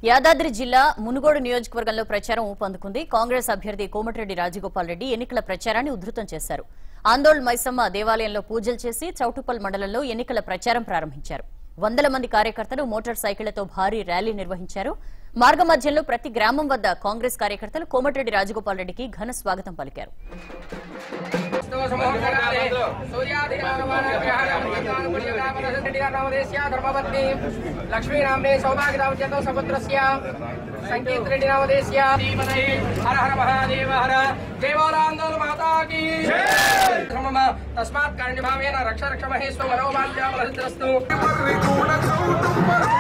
యాదాద్రి జిల్లా మునుగోడు నియోజకవర్గంలో ప్రచారం ఊపందుకుంది కాంగ్రెస్ అభ్యర్థి కోమటిరెడ్డి రాజగోపాల్ రెడ్డి ఎన్నికల ప్రచారాన్ని ఉధృతం చేశారు ఆందోళ్ మైసమ్మ దేవాలయంలో పూజలు చేసి చౌటుప్పల్ మండలంలో ఎన్నికల ప్రచారం ప్రారంభించారు వందల మంది కార్యకర్తలు మోటార్ సైకిళ్లతో భారీ ర్యాలీ నిర్వహించారు మార్గ మధ్యంలో ప్రతి గ్రామం వద్ద కాంగ్రెస్ కార్యకర్తలు కోమటిరెడ్డి రాజగోపాల్ రెడ్డికి ఘన స్వాగతం పలికారు లక్ష్మీనామ్నే సౌభాగ్యదామచేతో సముద్రస్య సంకీర్త రెడ్డి నామదేశ్య ధీమహి హర హర మహాదేవ హర దేవాలాందోళ మాతాకి ధర్మమ తస్మాత్ కారణ్యభావేన రక్ష రక్ష మహేశ్వ మనోమాల్యామలహిద్రస్తు త్రికోణ చౌటుప్పల